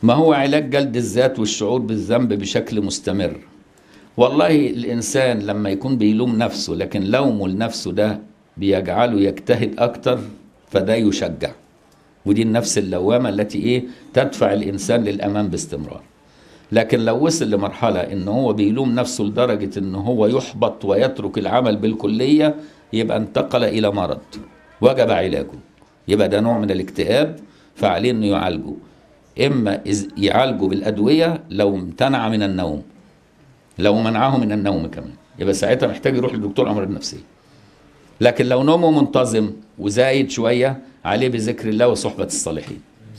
ما هو علاج جلد الذات والشعور بالذنب بشكل مستمر والله الإنسان لما يكون بيلوم نفسه لكن لومه لنفسه ده بيجعله يجتهد أكتر فده يشجع ودي النفس اللوامة التي إيه تدفع الإنسان للأمام باستمرار لكن لو وصل لمرحلة إن هو بيلوم نفسه لدرجة إن هو يحبط ويترك العمل بالكلية يبقى انتقل إلى مرض وجب علاجه يبقى ده نوع من الاكتئاب فعليه إنه يعالجه إما إز- يعالجه بالأدوية لو امتنع من النوم لو منعه من النوم كمان يبقى ساعتها محتاج يروح لدكتور أمراض نفسية لكن لو نومه منتظم وزايد شوية عليه بذكر الله وصحبة الصالحين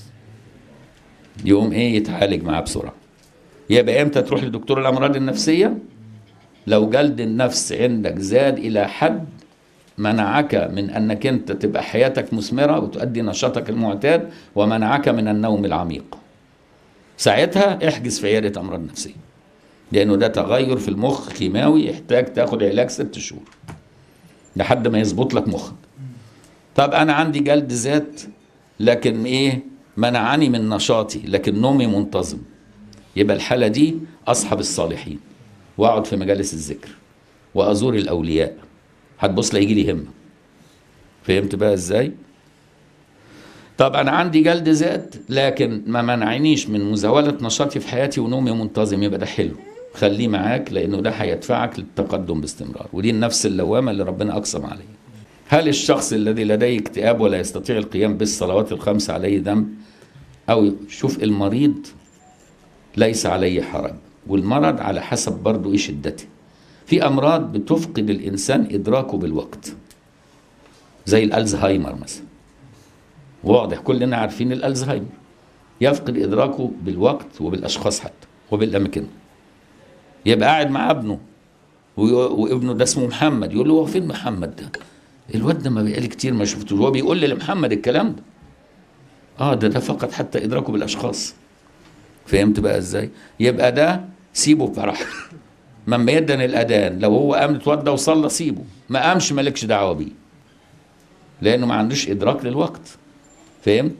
يقوم ايه يتعالج معاه بسرعة يبقى امتى تروح لدكتور الأمراض النفسية لو جلد النفس عندك زاد إلى حد منعك من أنك أنت تبقى حياتك مثمرة وتؤدي نشاطك المعتاد ومنعك من النوم العميق ساعتها احجز في عيادة أمراض نفسية لأنه ده تغير في المخ كيماوي يحتاج تاخد علاج ست شهور لحد ما يظبط لك مخك طب انا عندي جلد ذات لكن ايه منعني من نشاطي لكن نومي منتظم يبقى الحالة دي اصحب الصالحين واقعد في مجالس الذكر وازور الاولياء هتبص لا يجي لي همة فهمت بقى ازاي طب انا عندي جلد ذات لكن ما منعنيش من مزاولة نشاطي في حياتي ونومي منتظم يبقى ده حلو خليه معاك لانه ده هيدفعك للتقدم باستمرار ودي النفس اللوامة اللي ربنا اقسم عليها هل الشخص الذي لديه اكتئاب ولا يستطيع القيام بالصلوات الخمس عليه ذنب او شوف المريض ليس عليه حرج والمرض على حسب برضه ايه شدته في امراض بتفقد الانسان ادراكه بالوقت زي الالزهايمر مثلا واضح كلنا عارفين الالزهايمر يفقد ادراكه بالوقت وبالاشخاص حتى وبالاماكن يبقى قاعد مع ابنه وي- وابنه ده اسمه محمد يقول له هو فين محمد ده الواد ده ما بقالي كتير ما شفتوش هو بيقول لي لمحمد الكلام ده اه ده ده فقد حتى ادراكه بالاشخاص فهمت بقى ازاي يبقى ده سيبه براحته من يدن الاذان لو هو قام اتوضى وصلى سيبه ما قامش مالكش دعوه بيه لانه ما عندوش ادراك للوقت فهمت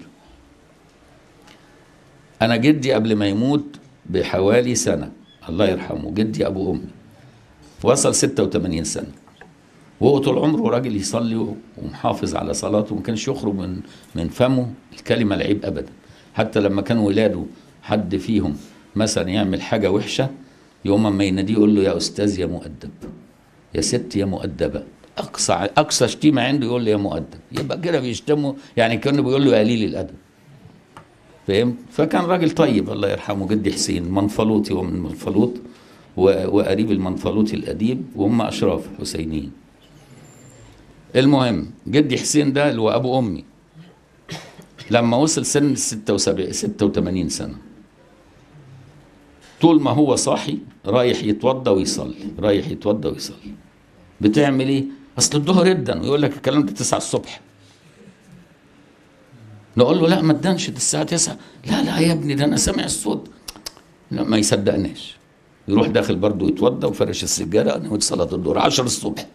انا جدي قبل ما يموت بحوالي سنه الله يرحمه جدي ابو امي وصل 86 سنه وهو طول عمره راجل يصلي ومحافظ على صلاته وما كانش يخرج من من فمه الكلمه العيب ابدا حتى لما كان ولاده حد فيهم مثلا يعمل حاجه وحشه يوم اما يناديه يقول له يا استاذ يا مؤدب يا ست يا مؤدبه اقصى اقصى شتيمه عنده يقول له يا مؤدب يبقى كده بيشتمه يعني كانه بيقول له يا قليل الادب فهمت فكان راجل طيب الله يرحمه جدي حسين منفلوطي ومن منفلوط و- وقريب المنفلوطي الاديب وهم اشراف حسينيين المهم جدي حسين ده اللي هو ابو امي لما وصل سن 76 86 سنه طول ما هو صاحي رايح يتوضى ويصلي رايح يتوضى ويصلي بتعمل ايه اصل الظهر ادن ويقول لك الكلام ده 9 الصبح نقول له لا ما ادنش ده الساعه 9 لا لا يا ابني ده انا سامع الصوت لا ما يصدقناش يروح داخل برضه يتوضى وفرش السجاده نوت صلاه الظهر 10 الصبح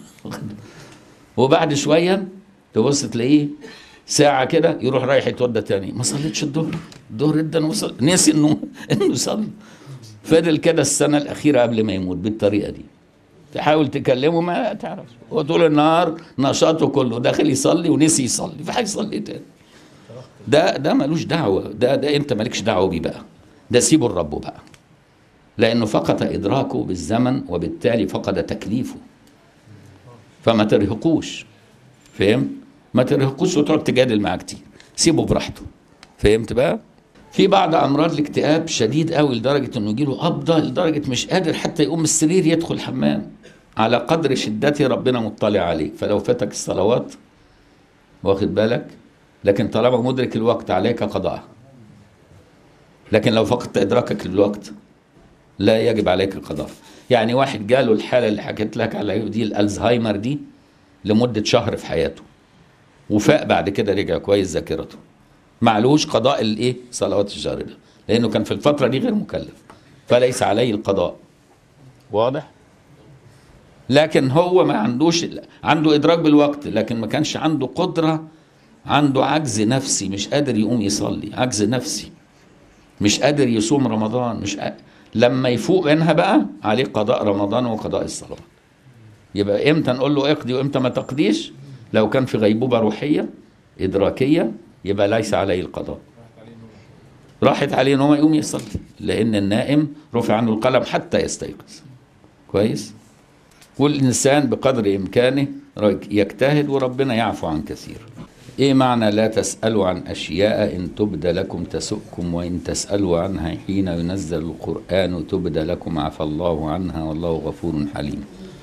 وبعد شويه تبص تلاقيه ساعة كده يروح رايح يتوضى تاني ما صليتش الظهر الظهر ادى وصل نسي انه انه صلي فضل كده السنة الأخيرة قبل ما يموت بالطريقة دي تحاول تكلمه ما تعرفش هو طول النهار نشاطه كله داخل يصلي ونسي يصلي فهيصلي ايه تاني ده ده ملوش دعوة ده ده انت مالكش دعوة بيه بقى ده سيبه لربه بقى لأنه فقد إدراكه بالزمن وبالتالي فقد تكليفه فما ترهقوش فهمت ما ترهقوش وتقعد تجادل معاه كتير سيبه براحته فهمت بقى في بعض امراض الاكتئاب شديد قوي لدرجه انه يجيله قبضه لدرجه مش قادر حتى يقوم من السرير يدخل الحمام على قدر شدته ربنا مطلع عليك فلو فاتك الصلوات واخد بالك لكن طالما مدرك الوقت عليك قضاءها لكن لو فقدت ادراكك للوقت لا يجب عليك القضاء يعني واحد جاله الحاله اللي حكيت لك عليها دي الالزهايمر دي لمده شهر في حياته وفاق بعد كده رجع كويس ذاكرته معلوش قضاء الايه صلوات الشهر ده لانه كان في الفتره دي غير مكلف فليس عليه القضاء واضح لكن هو ما عندوش عنده ادراك بالوقت لكن ما كانش عنده قدره عنده عجز نفسي مش قادر يقوم يصلي عجز نفسي مش قادر يصوم رمضان مش قادر. لما يفوق منها بقى عليه قضاء رمضان وقضاء الصلوات يبقى امتى نقول له اقضي وامتى ما تقضيش لو كان في غيبوبة روحية إدراكية يبقى ليس عليه القضاء راحت عليه ان هو يقوم يصلي لان النائم رفع عنه القلم حتى يستيقظ كويس والانسان بقدر امكانه يجتهد وربنا يعفو عن كثير ايه معنى لا تسالوا عن اشياء ان تبد لكم تسؤكم وان تسالوا عنها حين ينزل القران تبد لكم عفى الله عنها والله غفور حليم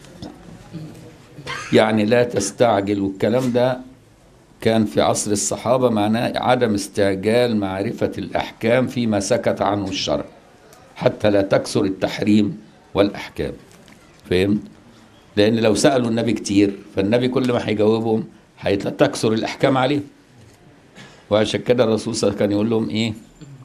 يعني لا تستعجل والكلام ده كان في عصر الصحابة معناه عدم استعجال معرفة الأحكام فيما سكت عنه الشرع حتى لا تكسر التحريم والأحكام فهمت؟ لأن لو سألوا النبي كتير فالنبي كل ما هيجاوبهم هتكسر الأحكام عليه وعشان كده الرسول صلى الله عليه وسلم كان يقول لهم إيه؟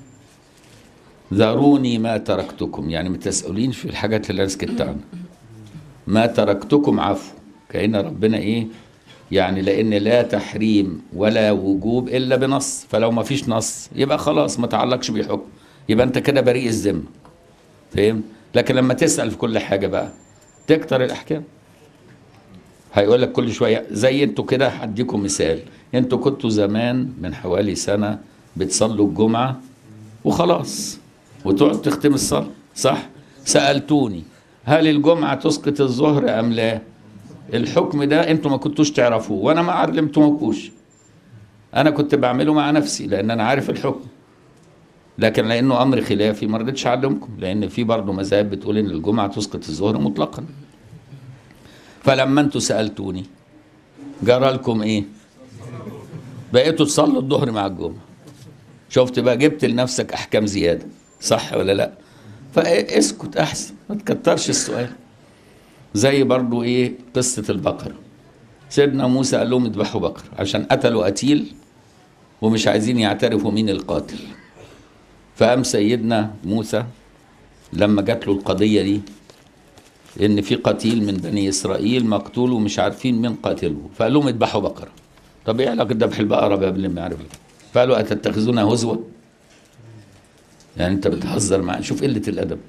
ذروني ما تركتكم يعني ما تسألينش في الحاجات اللي أنا سكت عنها ما تركتكم عفو كأن ربنا إيه؟ يعني لان لا تحريم ولا وجوب الا بنص فلو ما فيش نص يبقى خلاص ما تعلقش بحكم يبقى انت كده بريء الذمه فاهم لكن لما تسال في كل حاجه بقى تكتر الاحكام هيقول لك كل شويه زي انتوا كده هديكم مثال انتوا كنتوا زمان من حوالي سنه بتصلوا الجمعه وخلاص وتقعد تختم الصلاه صح سالتوني هل الجمعه تسقط الظهر ام لا الحكم ده انتوا ما كنتوش تعرفوه وانا ما علمتمكوش انا كنت بعمله مع نفسي لان انا عارف الحكم لكن لانه امر خلافي ما رضيتش اعلمكم لان في برضه مذاهب بتقول ان الجمعه تسقط الظهر مطلقا فلما انتوا سالتوني جرى لكم ايه بقيتوا تصلوا الظهر مع الجمعه شفت بقى جبت لنفسك احكام زياده صح ولا لا فاسكت احسن ما تكترش السؤال زي برضو ايه قصة البقرة سيدنا موسى قال لهم اذبحوا بقرة عشان قتلوا قتيل ومش عايزين يعترفوا مين القاتل فقام سيدنا موسى لما جات له القضية دي ان في قتيل من بني اسرائيل مقتول ومش عارفين مين قاتله فقال لهم اذبحوا بقرة طب ايه علاقة ذبح البقرة بقى باللي ما يعرف فقالوا اتتخذونها هزوة يعني انت بتهزر معاه شوف قلة الادب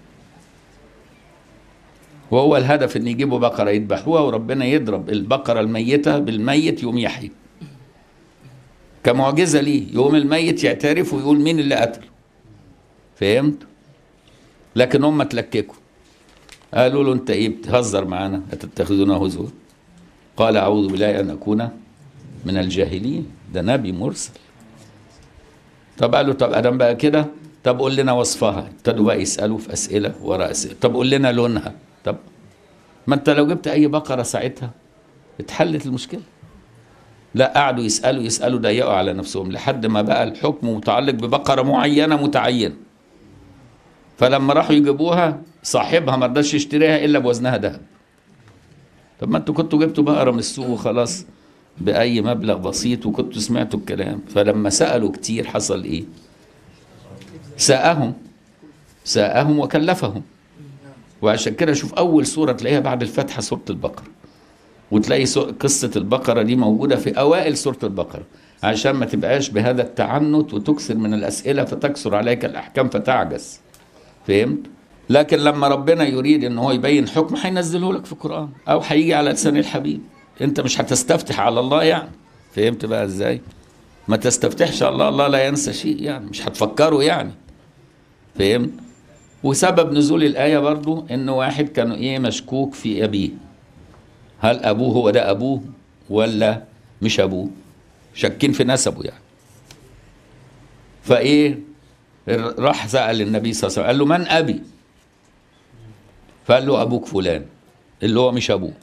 وهو الهدف ان يجيبوا بقره يذبحوها وربنا يضرب البقره الميته بالميت يوم يحيي كمعجزه ليه يوم الميت يعترف ويقول مين اللي قتل فهمت لكن هم تلككوا قالوا له انت ايه بتهزر معانا اتتخذنا هزوا قال اعوذ بالله ان اكون من الجاهلين ده نبي مرسل طب قالوا طب ادم بقى كده طب قول لنا وصفها ابتدوا بقى يسالوا في اسئله ورا اسئله طب قول لنا لونها طب ما انت لو جبت اي بقره ساعتها اتحلت المشكله لا قعدوا يسالوا يسالوا ضيقوا على نفسهم لحد ما بقى الحكم متعلق ببقره معينه متعينه فلما راحوا يجيبوها صاحبها ما رضاش يشتريها الا بوزنها ذهب طب ما انتوا كنتوا جبتوا بقره من السوق وخلاص باي مبلغ بسيط وكنتوا سمعتوا الكلام فلما سالوا كتير حصل ايه ساءهم ساءهم وكلفهم وعشان كده شوف اول سوره تلاقيها بعد الفتحه سوره البقره وتلاقي قصه البقره دي موجوده في اوائل سوره البقره عشان ما تبقاش بهذا التعنت وتكثر من الاسئله فتكثر عليك الاحكام فتعجز فهمت لكن لما ربنا يريد ان هو يبين حكم هينزله لك في القران او هيجي على لسان الحبيب انت مش هتستفتح على الله يعني فهمت بقى ازاي ما تستفتحش على الله الله لا ينسى شيء يعني مش هتفكره يعني فهمت وسبب نزول الآية برضو إن واحد كان إيه مشكوك في أبيه هل أبوه هو ده أبوه ولا مش أبوه شاكين في نسبه يعني فإيه راح سأل النبي صلى الله عليه وسلم قال له من أبي فقال له أبوك فلان اللي هو مش أبوه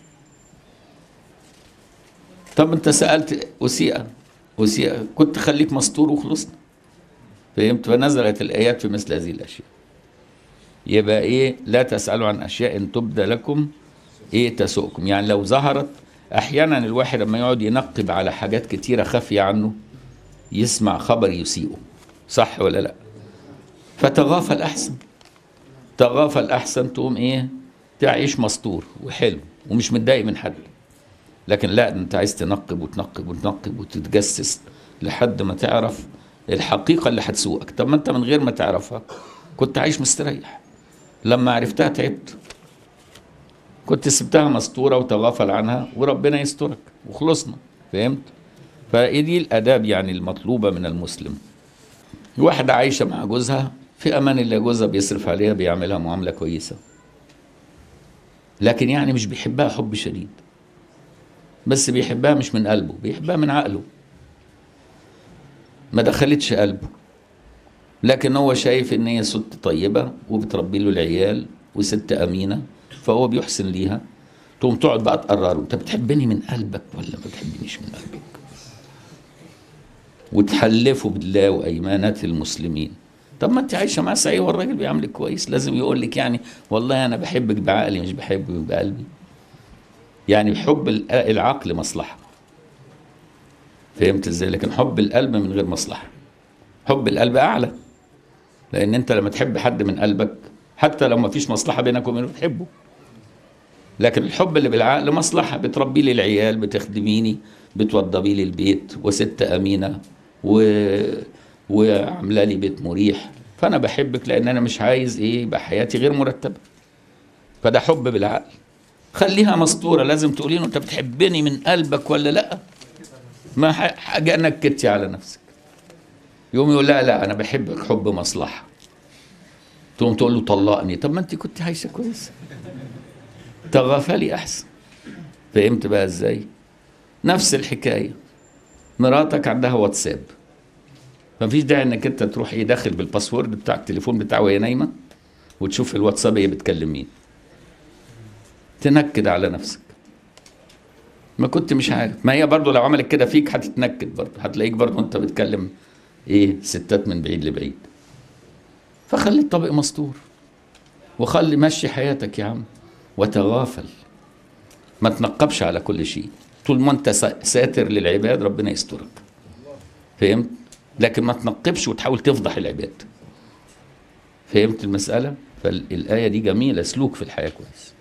طب أنت سألت أسيئة أسيئة كنت خليك مستور وخلصنا فهمت فنزلت الآيات في مثل هذه الأشياء يبقى ايه لا تسألوا عن اشياء ان تبدى لكم ايه تسؤكم يعني لو ظهرت احيانا الواحد لما يقعد ينقب على حاجات كتيره خافيه عنه يسمع خبر يسيئه صح ولا لا فتغافل احسن تغافل احسن تقوم ايه تعيش مستور وحلو ومش متضايق من حد لكن لا انت عايز تنقب وتنقب وتنقب وتتجسس لحد ما تعرف الحقيقة اللي هتسوقك طب ما انت من غير ما تعرفها كنت عايش مستريح لما عرفتها تعبت كنت سبتها مستورة وتغافل عنها وربنا يسترك وخلصنا فهمت فدي الآداب يعني المطلوبة من المسلم واحدة عايشة مع جوزها في أمان الله جوزها بيصرف عليها بيعملها معاملة كويسة لكن يعني مش بيحبها حب شديد بس بيحبها مش من قلبه بيحبها من عقله ما دخلتش قلبه لكن هو شايف ان هي ست طيبة وبتربي له العيال وست امينة فهو بيحسن ليها تقوم تقعد بقى تقرره انت بتحبني من قلبك ولا ما بتحبنيش من قلبك وتحلفوا بالله وايمانات المسلمين طب ما انت عايشه مع سعيد والراجل بيعاملك كويس لازم يقول لك يعني والله انا بحبك بعقلي مش بحبك بقلبي يعني حب العقل مصلحه فهمت ازاي لكن حب القلب من غير مصلحه حب القلب اعلى لان انت لما تحب حد من قلبك حتى لو ما فيش مصلحه بينك وبينه تحبه لكن الحب اللي بالعقل مصلحه بتربي لي العيال بتخدميني بتوضبي لي البيت وست امينه و وعامله لي بيت مريح فانا بحبك لان انا مش عايز ايه يبقى حياتي غير مرتبه فده حب بالعقل خليها مستوره لازم تقولي له انت بتحبني من قلبك ولا لا ما حاجه نكدتي على نفسك يوم يقول لا لا انا بحبك حب مصلحه تقوم تقول له طلقني طب ما انت كنت عايشه كويس تغافلي احسن فهمت بقى ازاي نفس الحكايه مراتك عندها واتساب مفيش داعي انك انت تروح ايه داخل بالباسورد بتاع التليفون بتاعه وهي نايمه وتشوف الواتساب هي بتكلم مين تنكد على نفسك ما كنت مش عارف ما هي برضو لو عملت كده فيك هتتنكد برضو هتلاقيك برضو انت بتكلم ايه ستات من بعيد لبعيد فخلي الطبق مستور وخلي مشي حياتك يا عم وتغافل ما تنقبش على كل شيء طول ما انت ساتر للعباد ربنا يسترك فهمت لكن ما تنقبش وتحاول تفضح العباد فهمت المسألة فالآية دي جميلة سلوك في الحياة كويس